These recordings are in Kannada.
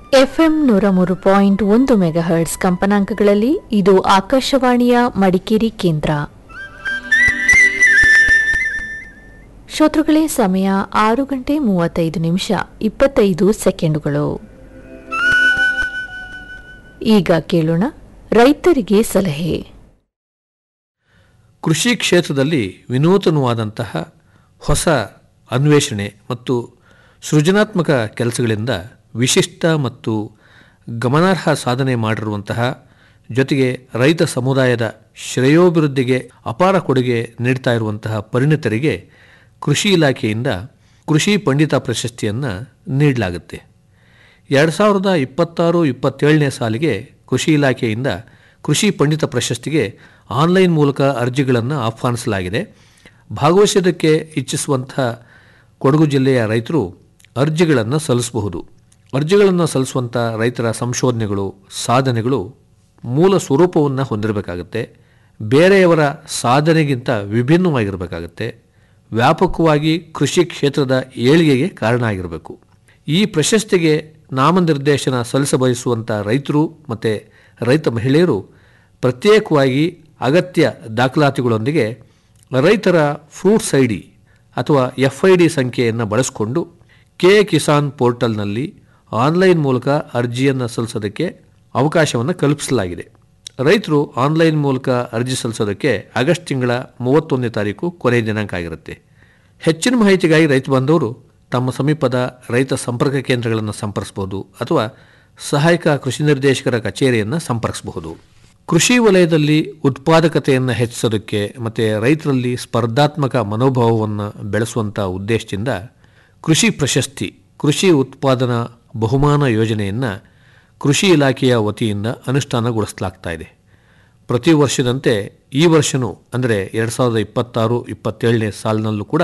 ಎಫ್ಎಂ ನೂರ ಮೂರು ಪಾಯಿಂಟ್ ಒಂದು ಮೆಗಾಹರ್ಟ್ಸ್ ಕಂಪನಾಂಕಗಳಲ್ಲಿ ಇದು ಆಕಾಶವಾಣಿಯ ಮಡಿಕೇರಿ ಕೇಂದ್ರ ಶ್ರೋತೃಗಳೇ ಸಮಯ ಆರು ಗಂಟೆ ಮೂವತ್ತೈದು ನಿಮಿಷ ಇಪ್ಪತ್ತೈದು ಸೆಕೆಂಡುಗಳು ಈಗ ಕೇಳೋಣ ರೈತರಿಗೆ ಸಲಹೆ ಕೃಷಿ ಕ್ಷೇತ್ರದಲ್ಲಿ ವಿನೂತನವಾದಂತಹ ಹೊಸ ಅನ್ವೇಷಣೆ ಮತ್ತು ಸೃಜನಾತ್ಮಕ ಕೆಲಸಗಳಿಂದ ವಿಶಿಷ್ಟ ಮತ್ತು ಗಮನಾರ್ಹ ಸಾಧನೆ ಮಾಡಿರುವಂತಹ ಜೊತೆಗೆ ರೈತ ಸಮುದಾಯದ ಶ್ರೇಯೋಭಿವೃದ್ಧಿಗೆ ಅಪಾರ ಕೊಡುಗೆ ನೀಡ್ತಾ ಇರುವಂತಹ ಪರಿಣಿತರಿಗೆ ಕೃಷಿ ಇಲಾಖೆಯಿಂದ ಕೃಷಿ ಪಂಡಿತ ಪ್ರಶಸ್ತಿಯನ್ನು ನೀಡಲಾಗುತ್ತೆ ಎರಡು ಸಾವಿರದ ಇಪ್ಪತ್ತಾರು ಇಪ್ಪತ್ತೇಳನೇ ಸಾಲಿಗೆ ಕೃಷಿ ಇಲಾಖೆಯಿಂದ ಕೃಷಿ ಪಂಡಿತ ಪ್ರಶಸ್ತಿಗೆ ಆನ್ಲೈನ್ ಮೂಲಕ ಅರ್ಜಿಗಳನ್ನು ಆಹ್ವಾನಿಸಲಾಗಿದೆ ಭಾಗವಹಿಸೋದಕ್ಕೆ ಇಚ್ಛಿಸುವಂಥ ಕೊಡಗು ಜಿಲ್ಲೆಯ ರೈತರು ಅರ್ಜಿಗಳನ್ನು ಸಲ್ಲಿಸಬಹುದು ಅರ್ಜಿಗಳನ್ನು ಸಲ್ಲಿಸುವಂಥ ರೈತರ ಸಂಶೋಧನೆಗಳು ಸಾಧನೆಗಳು ಮೂಲ ಸ್ವರೂಪವನ್ನು ಹೊಂದಿರಬೇಕಾಗತ್ತೆ ಬೇರೆಯವರ ಸಾಧನೆಗಿಂತ ವಿಭಿನ್ನವಾಗಿರಬೇಕಾಗತ್ತೆ ವ್ಯಾಪಕವಾಗಿ ಕೃಷಿ ಕ್ಷೇತ್ರದ ಏಳಿಗೆಗೆ ಕಾರಣ ಆಗಿರಬೇಕು ಈ ಪ್ರಶಸ್ತಿಗೆ ನಾಮನಿರ್ದೇಶನ ಸಲ್ಲಿಸಬಯಸುವಂಥ ರೈತರು ಮತ್ತು ರೈತ ಮಹಿಳೆಯರು ಪ್ರತ್ಯೇಕವಾಗಿ ಅಗತ್ಯ ದಾಖಲಾತಿಗಳೊಂದಿಗೆ ರೈತರ ಫ್ರೂಟ್ಸ್ ಐ ಡಿ ಅಥವಾ ಎಫ್ ಐ ಡಿ ಸಂಖ್ಯೆಯನ್ನು ಬಳಸಿಕೊಂಡು ಕೆ ಕಿಸಾನ್ ಪೋರ್ಟಲ್ನಲ್ಲಿ ಆನ್ಲೈನ್ ಮೂಲಕ ಅರ್ಜಿಯನ್ನು ಸಲ್ಲಿಸೋದಕ್ಕೆ ಅವಕಾಶವನ್ನು ಕಲ್ಪಿಸಲಾಗಿದೆ ರೈತರು ಆನ್ಲೈನ್ ಮೂಲಕ ಅರ್ಜಿ ಸಲ್ಲಿಸೋದಕ್ಕೆ ಆಗಸ್ಟ್ ತಿಂಗಳ ಮೂವತ್ತೊಂದನೇ ತಾರೀಕು ಕೊನೆಯ ದಿನಾಂಕ ಆಗಿರುತ್ತೆ ಹೆಚ್ಚಿನ ಮಾಹಿತಿಗಾಗಿ ರೈತ ಬಂದವರು ತಮ್ಮ ಸಮೀಪದ ರೈತ ಸಂಪರ್ಕ ಕೇಂದ್ರಗಳನ್ನು ಸಂಪರ್ಕಿಸಬಹುದು ಅಥವಾ ಸಹಾಯಕ ಕೃಷಿ ನಿರ್ದೇಶಕರ ಕಚೇರಿಯನ್ನು ಸಂಪರ್ಕಿಸಬಹುದು ಕೃಷಿ ವಲಯದಲ್ಲಿ ಉತ್ಪಾದಕತೆಯನ್ನು ಹೆಚ್ಚಿಸೋದಕ್ಕೆ ಮತ್ತು ರೈತರಲ್ಲಿ ಸ್ಪರ್ಧಾತ್ಮಕ ಮನೋಭಾವವನ್ನು ಬೆಳೆಸುವಂಥ ಉದ್ದೇಶದಿಂದ ಕೃಷಿ ಪ್ರಶಸ್ತಿ ಕೃಷಿ ಉತ್ಪಾದನಾ ಬಹುಮಾನ ಯೋಜನೆಯನ್ನು ಕೃಷಿ ಇಲಾಖೆಯ ವತಿಯಿಂದ ಅನುಷ್ಠಾನಗೊಳಿಸಲಾಗ್ತಾ ಇದೆ ಪ್ರತಿ ವರ್ಷದಂತೆ ಈ ವರ್ಷವೂ ಅಂದರೆ ಎರಡು ಸಾವಿರದ ಇಪ್ಪತ್ತಾರು ಇಪ್ಪತ್ತೇಳನೇ ಸಾಲಿನಲ್ಲೂ ಕೂಡ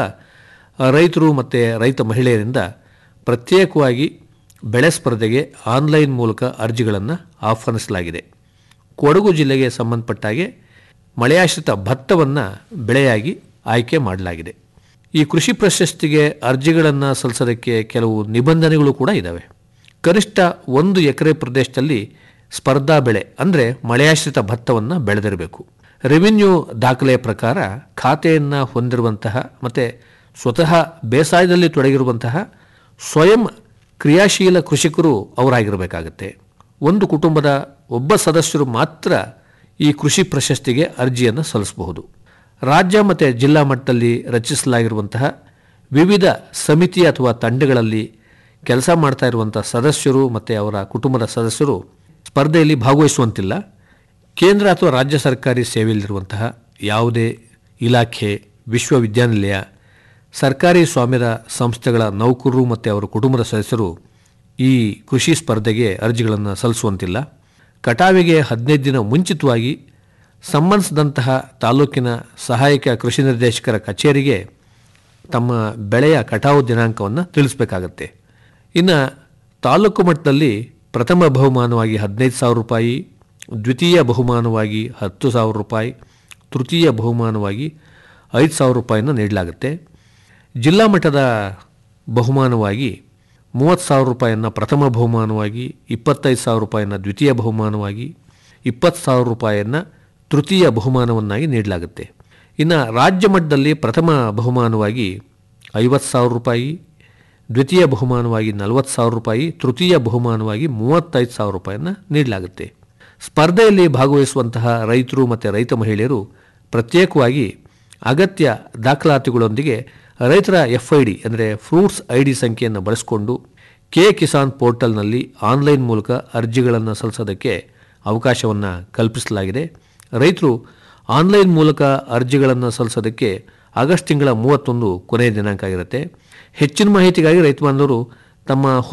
ರೈತರು ಮತ್ತು ರೈತ ಮಹಿಳೆಯರಿಂದ ಪ್ರತ್ಯೇಕವಾಗಿ ಬೆಳೆ ಸ್ಪರ್ಧೆಗೆ ಆನ್ಲೈನ್ ಮೂಲಕ ಅರ್ಜಿಗಳನ್ನು ಆಹ್ವಾನಿಸಲಾಗಿದೆ ಕೊಡಗು ಜಿಲ್ಲೆಗೆ ಸಂಬಂಧಪಟ್ಟ ಹಾಗೆ ಮಳೆಯಾಶ್ರಿತ ಭತ್ತವನ್ನು ಬೆಳೆಯಾಗಿ ಆಯ್ಕೆ ಮಾಡಲಾಗಿದೆ ಈ ಕೃಷಿ ಪ್ರಶಸ್ತಿಗೆ ಅರ್ಜಿಗಳನ್ನು ಸಲ್ಲಿಸೋದಕ್ಕೆ ಕೆಲವು ನಿಬಂಧನೆಗಳು ಕೂಡ ಇದ್ದಾವೆ ಕನಿಷ್ಠ ಒಂದು ಎಕರೆ ಪ್ರದೇಶದಲ್ಲಿ ಸ್ಪರ್ಧಾ ಬೆಳೆ ಅಂದರೆ ಮಳೆಯಾಶ್ರಿತ ಭತ್ತವನ್ನು ಬೆಳೆದಿರಬೇಕು ರೆವಿನ್ಯೂ ದಾಖಲೆಯ ಪ್ರಕಾರ ಖಾತೆಯನ್ನು ಹೊಂದಿರುವಂತಹ ಮತ್ತು ಸ್ವತಃ ಬೇಸಾಯದಲ್ಲಿ ತೊಡಗಿರುವಂತಹ ಸ್ವಯಂ ಕ್ರಿಯಾಶೀಲ ಕೃಷಿಕರು ಅವರಾಗಿರಬೇಕಾಗತ್ತೆ ಒಂದು ಕುಟುಂಬದ ಒಬ್ಬ ಸದಸ್ಯರು ಮಾತ್ರ ಈ ಕೃಷಿ ಪ್ರಶಸ್ತಿಗೆ ಅರ್ಜಿಯನ್ನು ಸಲ್ಲಿಸಬಹುದು ರಾಜ್ಯ ಮತ್ತು ಜಿಲ್ಲಾ ಮಟ್ಟದಲ್ಲಿ ರಚಿಸಲಾಗಿರುವಂತಹ ವಿವಿಧ ಸಮಿತಿ ಅಥವಾ ತಂಡಗಳಲ್ಲಿ ಕೆಲಸ ಮಾಡ್ತಾ ಇರುವಂಥ ಸದಸ್ಯರು ಮತ್ತು ಅವರ ಕುಟುಂಬದ ಸದಸ್ಯರು ಸ್ಪರ್ಧೆಯಲ್ಲಿ ಭಾಗವಹಿಸುವಂತಿಲ್ಲ ಕೇಂದ್ರ ಅಥವಾ ರಾಜ್ಯ ಸರ್ಕಾರಿ ಸೇವೆಯಲ್ಲಿರುವಂತಹ ಯಾವುದೇ ಇಲಾಖೆ ವಿಶ್ವವಿದ್ಯಾನಿಲಯ ಸರ್ಕಾರಿ ಸ್ವಾಮ್ಯದ ಸಂಸ್ಥೆಗಳ ನೌಕರರು ಮತ್ತು ಅವರ ಕುಟುಂಬದ ಸದಸ್ಯರು ಈ ಕೃಷಿ ಸ್ಪರ್ಧೆಗೆ ಅರ್ಜಿಗಳನ್ನು ಸಲ್ಲಿಸುವಂತಿಲ್ಲ ಕಟಾವಿಗೆ ಹದಿನೈದು ದಿನ ಮುಂಚಿತವಾಗಿ ಸಂಬಂಧಿಸಿದಂತಹ ತಾಲೂಕಿನ ಸಹಾಯಕ ಕೃಷಿ ನಿರ್ದೇಶಕರ ಕಚೇರಿಗೆ ತಮ್ಮ ಬೆಳೆಯ ಕಟಾವು ದಿನಾಂಕವನ್ನು ತಿಳಿಸಬೇಕಾಗತ್ತೆ ಇನ್ನು ತಾಲೂಕು ಮಟ್ಟದಲ್ಲಿ ಪ್ರಥಮ ಬಹುಮಾನವಾಗಿ ಹದಿನೈದು ಸಾವಿರ ರೂಪಾಯಿ ದ್ವಿತೀಯ ಬಹುಮಾನವಾಗಿ ಹತ್ತು ಸಾವಿರ ರೂಪಾಯಿ ತೃತೀಯ ಬಹುಮಾನವಾಗಿ ಐದು ಸಾವಿರ ರೂಪಾಯಿನ ನೀಡಲಾಗುತ್ತೆ ಜಿಲ್ಲಾ ಮಟ್ಟದ ಬಹುಮಾನವಾಗಿ ಮೂವತ್ತು ಸಾವಿರ ರೂಪಾಯಿಯನ್ನು ಪ್ರಥಮ ಬಹುಮಾನವಾಗಿ ಇಪ್ಪತ್ತೈದು ಸಾವಿರ ರೂಪಾಯಿಯನ್ನು ದ್ವಿತೀಯ ಬಹುಮಾನವಾಗಿ ಇಪ್ಪತ್ತು ಸಾವಿರ ರೂಪಾಯಿಯನ್ನು ತೃತೀಯ ಬಹುಮಾನವನ್ನಾಗಿ ನೀಡಲಾಗುತ್ತೆ ಇನ್ನು ರಾಜ್ಯ ಮಟ್ಟದಲ್ಲಿ ಪ್ರಥಮ ಬಹುಮಾನವಾಗಿ ಐವತ್ತು ಸಾವಿರ ರೂಪಾಯಿ ದ್ವಿತೀಯ ಬಹುಮಾನವಾಗಿ ನಲವತ್ತು ಸಾವಿರ ರೂಪಾಯಿ ತೃತೀಯ ಬಹುಮಾನವಾಗಿ ಮೂವತ್ತೈದು ಸಾವಿರ ರೂಪಾಯಿಯನ್ನು ನೀಡಲಾಗುತ್ತೆ ಸ್ಪರ್ಧೆಯಲ್ಲಿ ಭಾಗವಹಿಸುವಂತಹ ರೈತರು ಮತ್ತು ರೈತ ಮಹಿಳೆಯರು ಪ್ರತ್ಯೇಕವಾಗಿ ಅಗತ್ಯ ದಾಖಲಾತಿಗಳೊಂದಿಗೆ ರೈತರ ಎಫ್ ಐ ಡಿ ಅಂದರೆ ಫ್ರೂಟ್ಸ್ ಐ ಡಿ ಸಂಖ್ಯೆಯನ್ನು ಬಳಸಿಕೊಂಡು ಕೆ ಕಿಸಾನ್ ಪೋರ್ಟಲ್ನಲ್ಲಿ ಆನ್ಲೈನ್ ಮೂಲಕ ಅರ್ಜಿಗಳನ್ನು ಸಲ್ಲಿಸೋದಕ್ಕೆ ಅವಕಾಶವನ್ನು ಕಲ್ಪಿಸಲಾಗಿದೆ ರೈತರು ಆನ್ಲೈನ್ ಮೂಲಕ ಅರ್ಜಿಗಳನ್ನು ಸಲ್ಲಿಸೋದಕ್ಕೆ ಆಗಸ್ಟ್ ತಿಂಗಳ ಮೂವತ್ತೊಂದು ಕೊನೆಯ ದಿನಾಂಕ ಆಗಿರುತ್ತೆ ಹೆಚ್ಚಿನ ಮಾಹಿತಿಗಾಗಿ ರೈತ ಬಾಂಧವರು ತಮ್ಮ